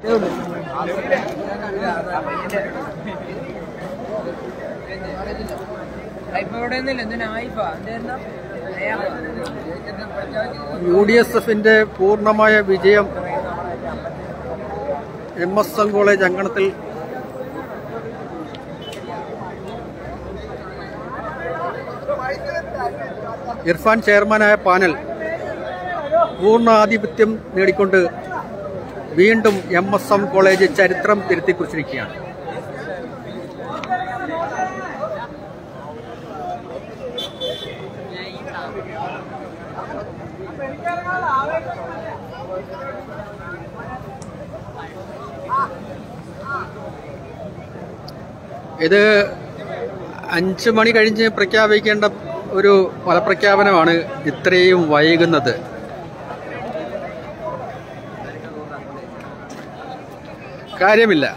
ഇവിടെ ഒന്നുമില്ല എന്തിനാ ആയിപ്പാ എന്താ യു ഡി എസ് എഫിന്റെ പൂർണ്ണമായ വിജയം എം എസ് എം കോളേജ് അങ്കണത്തിൽ ഇർഫാൻ ചെയർമാനായ പാനൽ പൂർണ്ണ ആധിപത്യം നേടിക്കൊണ്ട് വീണ്ടും എം എസ് എം കോളേജ് ചരിത്രം തിരുത്തിക്കുറിച്ചിരിക്കുകയാണ് ഇത് അഞ്ച് മണി കഴിഞ്ഞ് പ്രഖ്യാപിക്കേണ്ട ഒരു ഫലപ്രഖ്യാപനമാണ് ഇത്രയും വൈകുന്നത് കാര്യമില്ല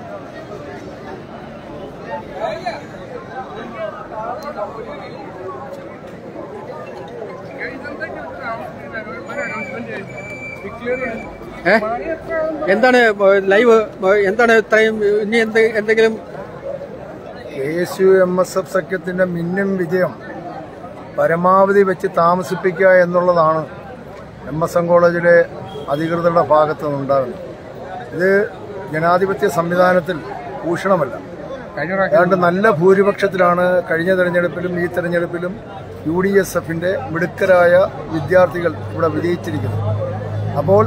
ഏ എന്താണ് ലൈവ് എന്താണ് ഇത്രയും ഇനി എന്ത് എന്തെങ്കിലും K S U M S F സഖ്യത്തിന്റെ മിന്നും വിജയം പരമാവധി വെച്ച് താമസിപ്പിക്കുക എന്നുള്ളതാണ് എം എസ് എം കോളേജിലെ അധികൃതരുടെ ഭാഗത്തു നിന്നുണ്ടാകുന്നത് ഇത് ജനാധിപത്യ സംവിധാനത്തിൽ ഭൂഷണമല്ല ഏതാണ്ട് നല്ല ഭൂരിപക്ഷത്തിലാണ് കഴിഞ്ഞ തെരഞ്ഞെടുപ്പിലും ഈ തെരഞ്ഞെടുപ്പിലും യു ഡി എസ് എഫിന്റെ മിടുക്കരായ വിദ്യാർത്ഥികൾ ഇവിടെ വിജയിച്ചിരിക്കുന്നത് അപ്പോൾ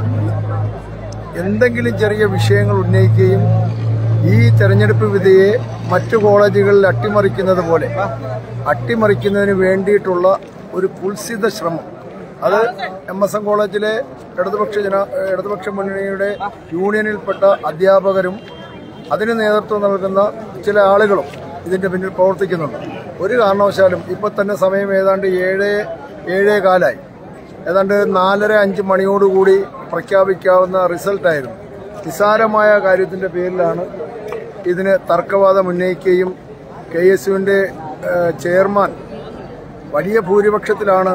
എന്തെങ്കിലും ചെറിയ വിഷയങ്ങൾ ഉന്നയിക്കുകയും ഈ തെരഞ്ഞെടുപ്പ് വിധിയെ മറ്റു കോളേജുകളിൽ അട്ടിമറിക്കുന്നത് പോലെ അട്ടിമറിക്കുന്നതിന് വേണ്ടിയിട്ടുള്ള ഒരു കുൽസിത ശ്രമം അത് എം എസ് എം കോളേജിലെ ഇടതുപക്ഷ ജന ഇടതുപക്ഷ മുന്നണിയുടെ യൂണിയനിൽപ്പെട്ട അധ്യാപകരും അതിന് നേതൃത്വം നൽകുന്ന ചില ആളുകളും ഇതിന്റെ പിന്നിൽ പ്രവർത്തിക്കുന്നുണ്ട് ഒരു കാരണവശാലും ഇപ്പൊ തന്നെ സമയം ഏതാണ്ട് ഏഴ് ഏഴേ കാലായി ഏതാണ്ട് നാലര അഞ്ച് മണിയോടുകൂടി പ്രഖ്യാപിക്കാവുന്ന റിസൾട്ടായിരുന്നു നിസ്സാരമായ കാര്യത്തിന്റെ പേരിലാണ് ഇതിന് തർക്കവാദം ഉന്നയിക്കുകയും കെ എസ് യുവിന്റെ ചെയർമാൻ വലിയ ഭൂരിപക്ഷത്തിലാണ്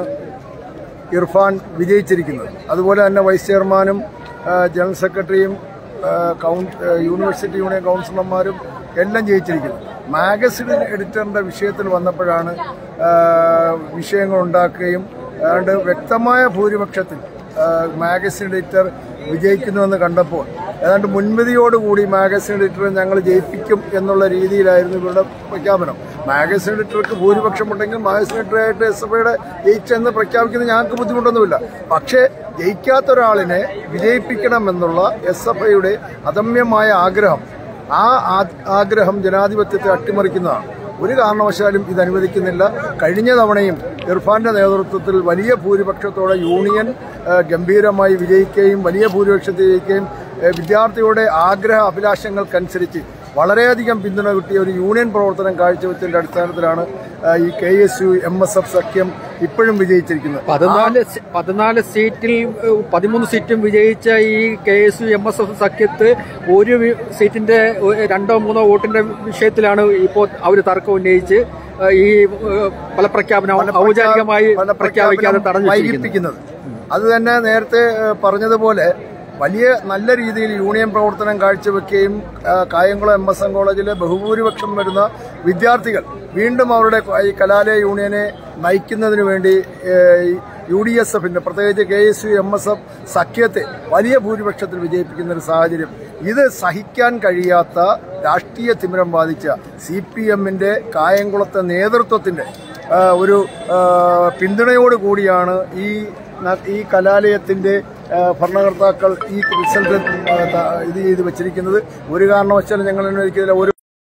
ഇർഫാൻ വിജയിച്ചിരിക്കുന്നത് അതുപോലെ തന്നെ വൈസ് ചെയർമാനും ആ, ജനറൽ സെക്രട്ടറിയും ആ, കൗൺ- ആ, യൂണിവേഴ്സിറ്റി യൂണിയൻ കൗൺസിലർമാരും എല്ലാം ജയിച്ചിരിക്കുന്നു മാഗസിൻ എഡിറ്ററിന്റെ വിഷയത്തിൽ വന്നപ്പോഴാണ് ആ, വിഷയങ്ങൾ ഉണ്ടാക്കുകയും ഏതാണ്ട് വ്യക്തമായ ഭൂരിപക്ഷത്തിൽ ആ, മാഗസിൻ എഡിറ്റർ വിജയിക്കുന്നുവെന്ന് കണ്ടപ്പോൾ ഏതാണ്ട് മുൻവിധിയോടുകൂടി മാഗസിൻ എഡിറ്ററെ ഞങ്ങൾ ജയിപ്പിക്കും എന്നുള്ള രീതിയിലായിരുന്നു ഇവരുടെ പ്രഖ്യാപനം മാഗസിൻ എഡിറ്റർക്ക് ഭൂരിപക്ഷമുണ്ടെങ്കിൽ മാഗസിൻ എഡിറ്ററായിട്ട് എസ് എഫ് ഐയുടെ ജയിച്ചെന്ന് പ്രഖ്യാപിക്കുന്നത് ഞങ്ങൾക്ക് ബുദ്ധിമുട്ടൊന്നുമില്ല പക്ഷേ ജയിക്കാത്ത ഒരാളിനെ വിജയിപ്പിക്കണമെന്നുള്ള എസ് എഫ് ഐയുടെ അദമ്യമായ ആഗ്രഹം ആ ആ- ആഗ്രഹം ജനാധിപത്യത്തെ അട്ടിമറിക്കുന്നതാണ് ഒരു കാരണവശാലും ഇത് അനുവദിക്കുന്നില്ല കഴിഞ്ഞ തവണയും ഇർഫാന്റെ നേതൃത്വത്തിൽ വലിയ ഭൂരിപക്ഷത്തോടെ യൂണിയൻ ആ, ഗംഭീരമായി വിജയിക്കുകയും വലിയ ഭൂരിപക്ഷത്തിൽ ജയിക്കുകയും ആ, വിദ്യാർത്ഥികളുടെ ആഗ്രഹ അഭിലാഷങ്ങൾക്കനുസരിച്ച് വളരെയധികം പിന്തുണ കിട്ടിയ ഒരു യൂണിയൻ പ്രവർത്തനം കാഴ്ചവെച്ചതിന്റെ അടിസ്ഥാനത്തിലാണ് ആ, ഈ K S U M S F സഖ്യം ഇപ്പോഴും വിജയിച്ചിരിക്കുന്നത് പതിനാല് സി- പതിനാല് സീറ്റിൽ ഏഹ്, പതിമൂന്ന് സീറ്റും വിജയിച്ച ഈ K S U M S F സഖ്യത്ത് ഒരു വി- സീറ്റിന്റെ ഒരു രണ്ടോ മൂന്നോ വോട്ടിന്റെ വിഷയത്തിലാണ് ഇപ്പോൾ അവർ തർക്കം ഉന്നയിച്ച് ഏഹ്, ഈ ഏഹ്, ഫലപ്രഖ്യാപനം ഔപചാരികമായി പല പ്രഖ്യാപിക്കാതെ തടഞ്ഞു വെച്ചിരിക്കുന്നത്. വൈകിപ്പിക്കുന്നത് അത് തന്നെ നേരത്തെ ഏഹ്, പറഞ്ഞതുപോലെ വലിയ നല്ല രീതിയിൽ യൂണിയൻ പ്രവർത്തനം കാഴ്ചവെക്കുകയും ആ, കായംകുളം എം എസ് എം കോളേജിലെ ബഹുഭൂരിപക്ഷം വരുന്ന വിദ്യാർത്ഥികൾ വീണ്ടും അവരുടെ ഈ കലാലയ യൂണിയനെ നയിക്കുന്നതിന് വേണ്ടി ഏഹ്, ഈ യു ഡി എസ് എഫിന്റെ പ്രത്യേകിച്ച് K S U M S F സഖ്യത്തെ വലിയ ഭൂരിപക്ഷത്തിൽ വിജയിപ്പിക്കുന്ന ഒരു സാഹചര്യം ഇത് സഹിക്കാൻ കഴിയാത്ത രാഷ്ട്രീയ തിമിരം ബാധിച്ച സി പി എമ്മിന്റെ കായംകുളത്തെ നേതൃത്വത്തിന്റെ ആ, ഒരു ആ, പിന്തുണയോട് കൂടിയാണ് ഈ ന- ഈ കലാലയത്തിന്റെ ആ, ഭരണകർത്താക്കൾ ഈ റിസൾട്ട് ആ, ത- ഇത് ചെയ്ത് വെച്ചിരിക്കുന്നത് ഒരു കാരണവശാലും ഞങ്ങൾ അനുവദിക്കുന്നില്ല ഒരു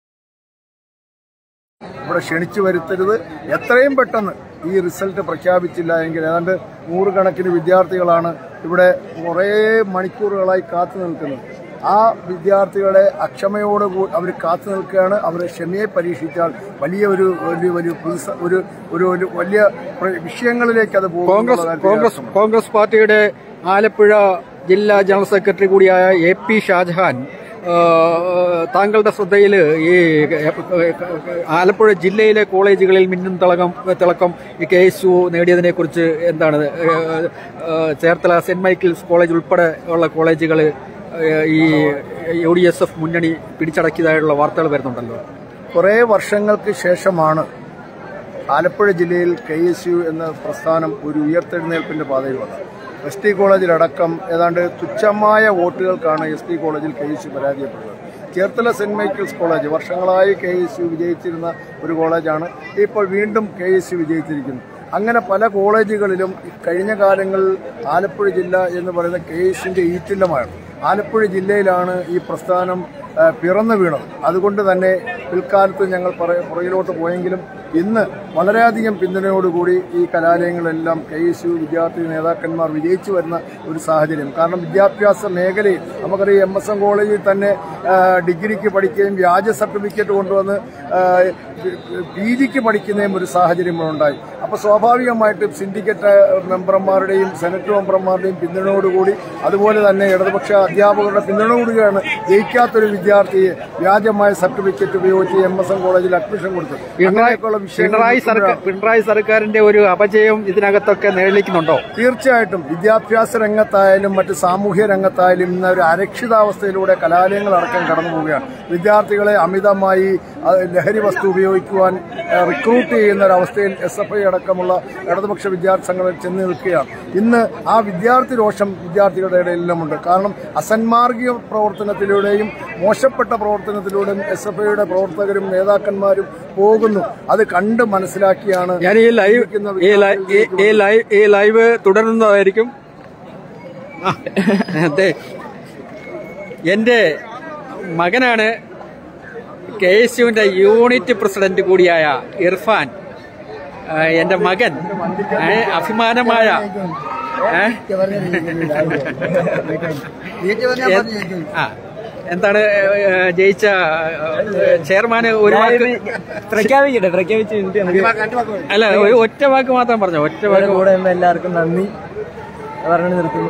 ഇവിടെ ക്ഷണിച്ചു വരുത്തരുത് എത്രയും പെട്ടെന്ന് ഈ റിസൾട്ട് പ്രഖ്യാപിച്ചില്ല എങ്കിൽ ഏതാണ്ട് നൂറുകണക്കിന് വിദ്യാർത്ഥികളാണ് ഇവിടെ കുറേ മണിക്കൂറുകളായി കാത്തു നിൽക്കുന്നത് ആ വിദ്യാർത്ഥികളെ അക്ഷമയോട് അവർ കാത്തു നിൽക്കുകയാണ് അവരെ ക്ഷമയെ പരീക്ഷിച്ചാൽ വലിയ ഒരു വലിയ വലിയ പ്രതിസ- ഒരു ഒരു ഒരു വലിയ പ്ര- വിഷയങ്ങളിലേക്ക് അത് പോകും കോൺഗ്രസ് എന്നുള്ള കാര്യത്തിൽ കോൺഗ്രസ് യാതൊരു കോൺഗ്രസ് പാർട്ടിയുടെ ആലപ്പുഴ ജില്ലാ ജനറൽ സെക്രട്ടറി കൂടിയായ എ പി ഷാജഹാൻ ആ, താങ്കളുടെ ശ്രദ്ധയിൽ ഈ ആലപ്പുഴ ജില്ലയിലെ കോളേജുകളിൽ മിന്നും തിളക്കം തിളക്കം ഈ കെ എസ് യു നേടിയതിനെ കുറിച്ച് എന്താണ് ഏ, ഏ, ചേർത്തല സെന്റ് മൈക്കിൾസ് കോളേജ് ഉൾപ്പെടെ ഉള്ള കോളേജുകൾ ഏഹ്, ഈ യു ഡി എസ് എഫ് മുന്നണി പിടിച്ചടക്കിയതായുള്ള വാർത്തകൾ വരുന്നുണ്ടല്ലോ കുറേ വർഷങ്ങൾക്ക് ശേഷമാണ് ആലപ്പുഴ ജില്ലയിൽ കെ എസ് യു എന്ന പ്രസ്ഥാനം ഒരു ഉയർത്തെഴുന്നേൽപ്പിന്റെ പാതയിൽ വന്നത് എസ് ടി കോളേജിലടക്കം ഏതാണ്ട് തുച്ഛമായ വോട്ടുകൾക്കാണ് എസ് ടി കോളേജിൽ കെ എസ് യു പരാജയപ്പെട്ടത് ചേർത്തല സെന്റ് മൈക്കിൾസ് കോളേജ് വർഷങ്ങളായി കെ എസ് യു വിജയിച്ചിരുന്ന ഒരു കോളേജാണ് ഇപ്പോൾ വീണ്ടും കെ എസ് യു വിജയിച്ചിരിക്കുന്നു അങ്ങനെ പല കോളേജുകളിലും ഈ കഴിഞ്ഞ കാലങ്ങളിൽ ആലപ്പുഴ ജില്ല എന്ന് പറയുന്ന കെ എസിന്റെ ഈറ്റില്ലമാണ് ആലപ്പുഴ ജില്ലയിലാണ് ഈ പ്രസ്ഥാനം ആ, പിറന്നു വീണത് അതുകൊണ്ട് തന്നെ പിൽക്കാലത്ത് ഞങ്ങൾ പറ- പുറകിലോട്ട് പോയെങ്കിലും ഇന്ന് വളരെയധികം പിന്തുണയോടുകൂടി ഈ കലാലയങ്ങളെല്ലാം കെ എസ് യു വിദ്യാർത്ഥി നേതാക്കന്മാർ വിജയിച്ചു വരുന്ന ഒരു സാഹചര്യം കാരണം വിദ്യാഭ്യാസ മേഖലയിൽ നമുക്കറിയാം എം എസ് എം കോളേജിൽ തന്നെ ആ, ഡിഗ്രിക്ക് പഠിക്കുകയും വ്യാജ സർട്ടിഫിക്കറ്റ് കൊണ്ടുവന്ന് പി ജിക്ക് പഠിക്കുന്നതും ഒരു സാഹചര്യം ഉണ്ടായി അപ്പോൾ സ്വാഭാവികമായിട്ടും സിൻഡിക്കേറ്റ് മെമ്പർമാരുടെയും സെനറ്റ് മെമ്പർമാരുടെയും പിന്തുണയോടുകൂടി അതുപോലെ തന്നെ ഇടതുപക്ഷ അധ്യാപകരുടെ പിന്തുണയോടുകൂടിയാണ് ജയിക്കാത്തൊരു വിദ്യാർത്ഥിയെ വ്യാജമായ സർട്ടിഫിക്കറ്റ് ഉപയോഗിച്ച് എം എസ് എം കോളേജിൽ അഡ്മിഷൻ കൊടുത്തു പിണറായി അങ്ങനെയൊക്കെയുള്ള വിഷയങ്ങൾ പിണറായി സർക്കാർ പിണറായി സർക്കാരിന്റെ ഒരു അപജയം ഇതിനകത്തൊക്കെ നേടിക്കുന്നുണ്ടോ തീർച്ചയായിട്ടും വിദ്യാഭ്യാസ രംഗത്തായാലും മറ്റ് സാമൂഹ്യ രംഗത്തായാലും ഇന്ന് ഒരു അരക്ഷിതാവസ്ഥയിലൂടെ കലാലയങ്ങൾ അടക്കം കടന്നു പോവുകയാണ് വിദ്യാർത്ഥികളെ അമിതമായി അത് ലഹരി വസ്തു ഉപയോഗിക്കുവാൻ ഏഹ്, റിക്രൂട്ട് ചെയ്യുന്ന ഒരു അവസ്ഥയിൽ എസ് എഫ് ഐ അടക്കമുള്ള ഇടതുപക്ഷ വിദ്യാർത്ഥി സംഘടന ചെന്ന് നിൽക്കുകയാണ് ഇന്ന് ആ വിദ്യാർത്ഥി രോഷം വിദ്യാർത്ഥികളുടെ ഇടയിലെല്ലാമുണ്ട് കാരണം അസന്മാർഗീയ പ്രവർത്തനത്തിലൂടെയും മോശപ്പെട്ട പ്രവർത്തനത്തിലൂടെയും എസ് എഫ് ഐയുടെ പ്രവർത്തകരും നേതാക്കന്മാരും പോകുന്നു അത് കണ്ട് മനസ്സിലാക്കിയാണ് ഞാൻ ഈ ലൈവ് ഈ ലൈ- ഈ- ഈ ലൈവ് ഈ ലൈവ് തുടരുന്നതായിരിക്കും ആ, അതെ എന്റെ മകനാണ് കെ എസ് യുവിന്റെ യൂണിറ്റ് പ്രസിഡന്റ് കൂടിയായ ഇർഫാൻ ആ, എന്റെ മകൻ ഏ, അഭിമാനമായ ഏ? എ- ആ എന്താണ് ഏ, ജയിച്ച ഏ, ചെയർമാന് ഒരു വാക്ക് പ്രഖ്യാപിക്കട്ടെ പ്രഖ്യാപിച്ച് കഴിഞ്ഞിട്ട് നമുക്ക് അല്ല ഒരു ഒറ്റ വാക്ക് മാത്രം പറഞ്ഞു ഒറ്റ വാക്ക് കൂടെ നിന്ന് എല്ലാവർക്കും നന്ദി പറഞ്ഞു നിർത്തുന്നു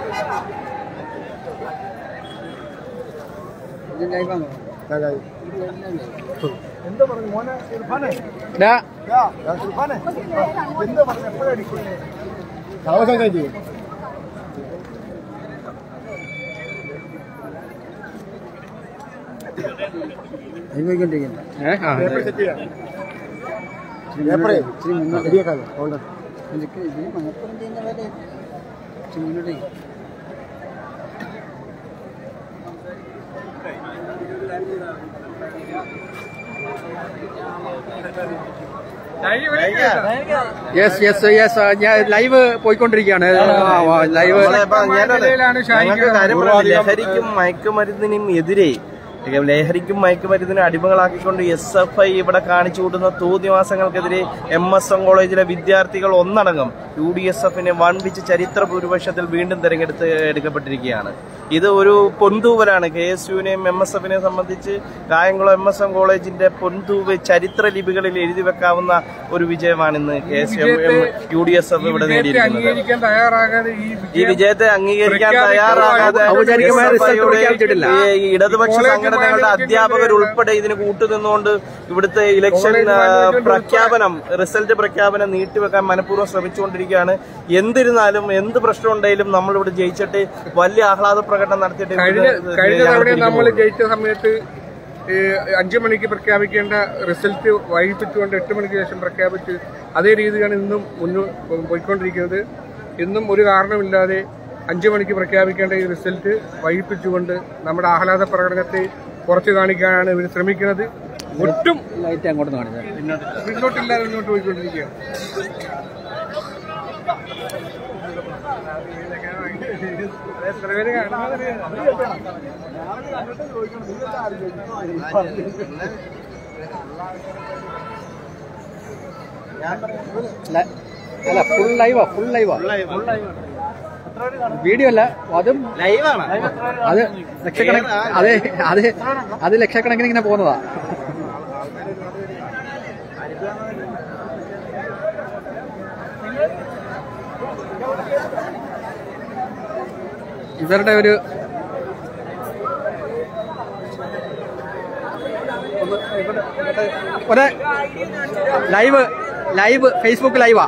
എന്താ പറഞ്ഞു മോനെ ഇർഫാനെ ഡാ, യാ, യാ, ഇർഫാനെ എന്താ പറഞ്ഞു എപ്പോഴാണ് അവസാനം കഴിച്ചു ഏ, ആ, അതെ. സെറ്റ് ചെയ്യാം പേപ്പറേ ശരിയാക്കാലോ അതുകൊണ്ട് യെസ് യെസ് യെസ് ഞാൻ ലൈവ് പോയിക്കൊണ്ടിരിക്കുകയാണ് ആ, ആ, ലൈവ് ഞങ്ങൾക്ക് കാര്യം പറയാം. ലഹരിക്കും മയക്കുമരുന്നിനും എതിരെ ലഹരിക്കും മയക്കുമരുന്നിനും അടിമകളാക്കിക്കൊണ്ട് എസ് എഫ് ഐ ഇവിടെ കാണിച്ചു കൂട്ടുന്ന തോന്നിവാസങ്ങൾക്കെതിരെ എം എസ് എം കോളേജിലെ വിദ്യാർത്ഥികൾ ഒന്നടങ്കം യു ഡി എസ് എഫിനെ വൻപിച്ച് ചരിത്ര ഭൂരിപക്ഷത്തിൽ വീണ്ടും തെരഞ്ഞെടുത്ത് എടുക്കപ്പെട്ടിരിക്കുകയാണ് ഇത് ഒരു പൊന്തൂവലാണ് കെ എസ് യുവിനെയും എം എസ് എഫിനെ സംബന്ധിച്ച് കായംകുളം എം എസ് എം കോളേജിന്റെ പൊന്തൂവ് ചരിത്ര ലിപികളിൽ എഴുതി വെക്കാവുന്ന ഒരു വിജയമാണ് ഇന്ന് K S U D S F ഇവിടെ നേടിയിരിക്കുന്നത് അംഗീകരിക്കാൻ തയ്യാറാകാതെ ഈ ഈ വിജയത്തെ അംഗീകരിക്കാൻ തയ്യാറാകാതെ ഔപചാരികമായ SFI റിസൾട്ട് യുടെ പ്രഖ്യാപിച്ചിട്ടില്ല. ഈ ഇടതുപക്ഷ സംഘടനകളുടെ അധ്യാപകർ ഉൾപ്പെടെ ഇതിന് കൂട്ടുനിന്നുകൊണ്ട് ഇവിടുത്തെ ഇലക്ഷൻ ആ, പ്രഖ്യാപനം റിസൾട്ട് പ്രഖ്യാപനം നീട്ടിവെക്കാൻ മനഃപൂർവ്വം ശ്രമിച്ചുകൊണ്ടിരിക്കുകയാണ് എന്തിരുന്നാലും എന്ത് പ്രശ്നം ഉണ്ടെങ്കിലും നമ്മൾ ഇവിടെ ജയിച്ചിട്ട് വലിയ ആഹ്ലാദ പ്രകടനം നടത്തിയിട്ട് കഴിഞ്ഞ ഇവിടുന്ന് കഴിഞ്ഞ ഞങ്ങൾ തവണ തിരികെ നമ്മൾ പോകും. ജയിച്ച സമയത്ത് ഈ അഞ്ചു മണിക്ക് പ്രഖ്യാപിക്കേണ്ട റിസൾട്ട് വൈകിപ്പിച്ചുകൊണ്ട് എട്ട് മണിക്ക് ശേഷം പ്രഖ്യാപിച്ച് അതേ രീതിയാണ് ഇന്നും മുന്നോ പോയിക്കൊണ്ടിരിക്കുന്നത് ഇന്നും ഒരു കാരണമില്ലാതെ അഞ്ചു മണിക്ക് പ്രഖ്യാപിക്കേണ്ട ഈ റിസൾട്ട് വൈകിപ്പിച്ചുകൊണ്ട് നമ്മുടെ ആഹ്ലാദ പ്രകടനത്തെ കുറച്ച് കാണിക്കാനാണ് ഇവർ ശ്രമിക്കുന്നത് ഒട്ടും ലൈറ്റ് അങ്ങോട്ട് കാണിച്ചാൽ പിന്നോട്ടില്ലാതെ മുന്നോട്ട് പോയിക്കൊണ്ടിരിക്കുകയാണ് എത്ര പേര് കാണുന്നതറിയാം അല്ല ഫുൾ ലൈവാ ഫുൾ ലൈവാ വീഡിയോ അല്ല അതും ലൈവാണ് അത് ലക്ഷക്കണക്കിന് അതെ അത് അത് ലക്ഷക്കണക്കിന് ഇങ്ങനെ പോകുന്നതാ ഇവരുടെ ഒരു ഒരു ലൈവ് ലൈവ് ഫേസ്ബുക്ക് ലൈവാ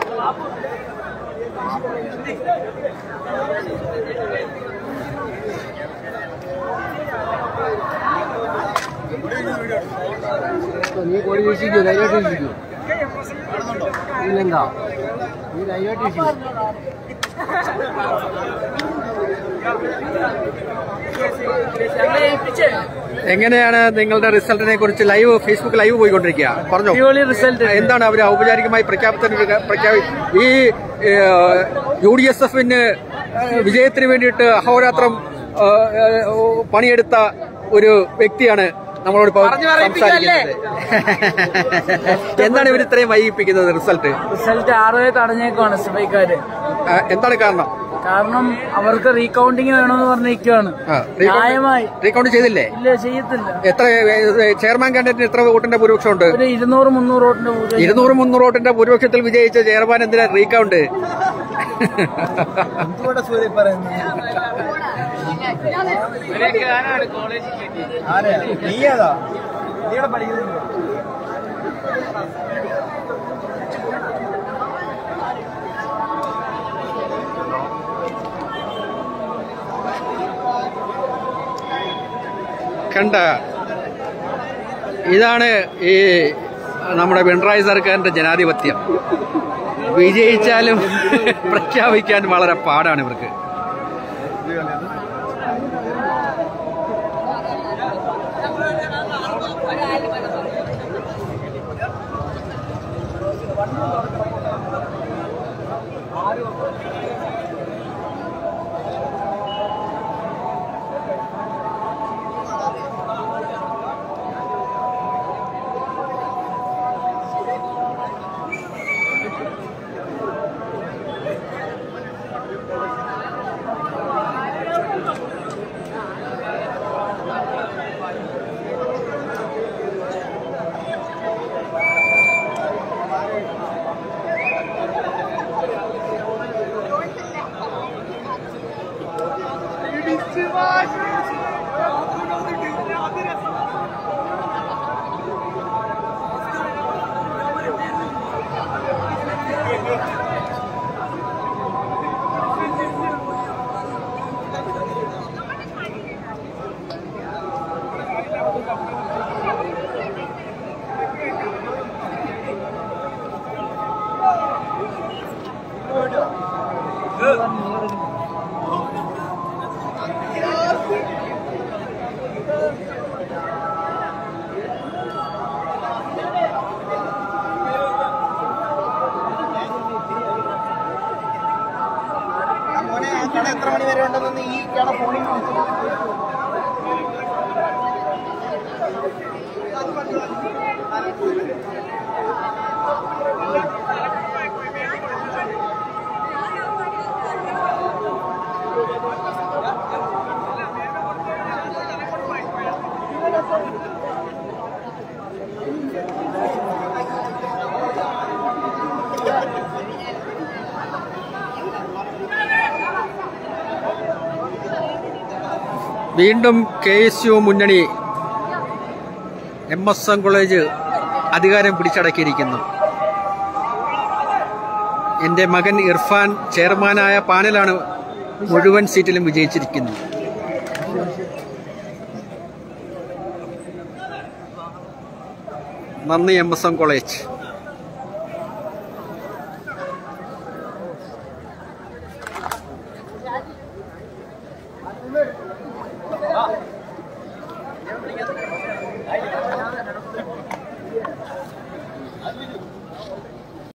നീ കോടി വീശിക്കോ ധൈര്യമായിട്ട് വീശിക്കോ ഇല്ലെന്താ നീ ധൈര്യമായിട്ട് വീശിക്കോ എങ്ങനെയാണ് നിങ്ങളുടെ റിസൾട്ടിനെ കുറിച്ച് ലൈവ് ഫേസ്ബുക്ക് ലൈവ് പോയിക്കൊണ്ടിരിക്കുക പറഞ്ഞു അടിപൊളി റിസൾട്ട് എന്താണ് അവർ ഔപചാരികമായി പ്രഖ്യാപനത്തിന് പ്രഖ്യാപി ഈ യു ഡി എസ് എഫിന് വിജയത്തിന് വേണ്ടിയിട്ട് അഹോരാത്രം ഏ, ഏ, പണിയെടുത്ത ഒരു വ്യക്തിയാണ് നമ്മളോട് ഇപ്പോൾ സംസാരിക്കുന്നത് എന്താണ് ഇവർ ഇത്രയും വൈകിപ്പിക്കുന്നത് റിസൾട്ട് റിസൾട്ട് ആറ് തടഞ്ഞേക്കാണ് സഭയ്ക്കാര് ആ, എന്താണ് കാരണം കാരണം അവർക്ക് റീകൗണ്ടിങ് വേണമെന്ന് പറഞ്ഞിരിക്കുവാണ് ആ, റീകൗണ്ട്- ന്യായമായി റീകൗണ്ട് ചെയ്തില്ലേ ഇല്ല ചെയ്യത്തില്ല എത്ര ഏ, ചെയർമാൻ കാൻഡിഡേറ്റിന് എത്ര വോട്ടിന്റെ ഭൂരിപക്ഷമുണ്ട് ഒരു ഇരുന്നൂറ് മുന്നൂറ് വോട്ടിന്റെ ഭൂരിപക്ഷം. ഇരുന്നൂറ് മുന്നൂറ് വോട്ടിന്റെ ഭൂരിപക്ഷത്തിൽ വിജയിച്ച ചെയർമാൻ എന്തിനാ റീകൗണ്ട് എന്തുകൂടെ സൂര്യ പറയുന്നത് നീയാതാ നീയുടെ പഠിക്കുന്നില്ല കണ്ട ഇതാണ് ഈ നമ്മുടെ പിണറായി സർക്കാരിന്റെ ജനാധിപത്യം വിജയിച്ചാലും പ്രഖ്യാപിക്കാൻ വളരെ പാടാണ് ഇവർക്ക് എത്ര മണി വരെ ഉണ്ടെന്ന് ഈ കട ഫോണിൽ വീണ്ടും കെ എസ് യു മുന്നണി എം എസ് എം കോളേജ് അധികാരം പിടിച്ചടക്കിയിരിക്കുന്നു എന്റെ മകൻ ഇർഫാൻ ചെയർമാനായ പാനലാണ് മുഴുവൻ സീറ്റിലും വിജയിച്ചിരിക്കുന്നത് നന്ദി എം എസ് എം കോളേജ്